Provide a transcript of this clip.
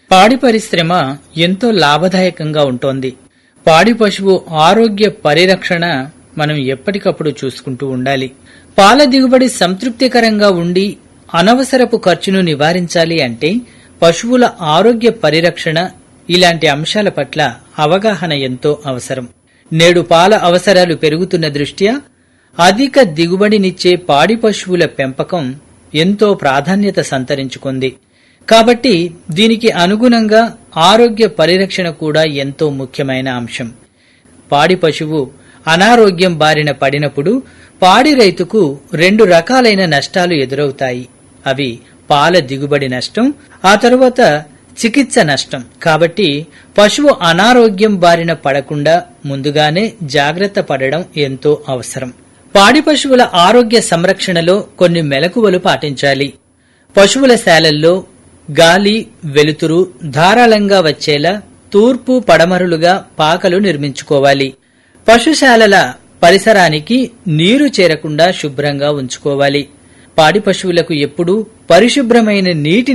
పాడి పరిశ్రమ ఎంతో లాభదాయకంగా ఉంటోంది పాడి పశువు ఆరోగ్య పరిరక్షణ మనం ఎప్పటికప్పుడు చూసుకుంటూ ఉండాలి పాల దిగుబడి సంతృప్తికరంగా ఉండి అనవసరపు ఖర్చును నివారించాలి అంటే పశువుల ఆరోగ్య పరిరక్షణ ఇలాంటి అంశాల పట్ల అవగాహన ఎంతో అవసరం నేడు పాల అవసరాలు పెరుగుతున్న దృష్ట్యా అధిక దిగుబడినిచ్చే పాడి పశువుల పెంపకం ఎంతో ప్రాధాన్యత సంతరించుకుంది కాబట్టి దీనికి అనుగుణంగా ఆరోగ్య పరిరక్షణ కూడా ఎంతో ముఖ్యమైన అంశం పాడి పశువు అనారోగ్యం బారిన పడినప్పుడు పాడి రైతుకు రెండు రకాలైన నష్టాలు ఎదురవుతాయి అవి పాల దిగుబడి నష్టం ఆ తరువాత చికిత్స నష్టం కాబట్టి పశువు అనారోగ్యం బారిన పడకుండా ముందుగానే జాగ్రత్త పడడం ఎంతో అవసరం పాడి పశువుల ఆరోగ్య సంరక్షణలో కొన్ని మెలకువలు పాటించాలి పశువుల శాలల్లో గాలి వెలుతురు ధారాళంగా వచ్చేలా తూర్పు పడమరులుగా పాకలు నిర్మించుకోవాలి పశుశాలల పరిసరానికి నీరు చేరకుండా శుభ్రంగా ఉంచుకోవాలి పాడి పశువులకు ఎప్పుడూ పరిశుభ్రమైన నీటి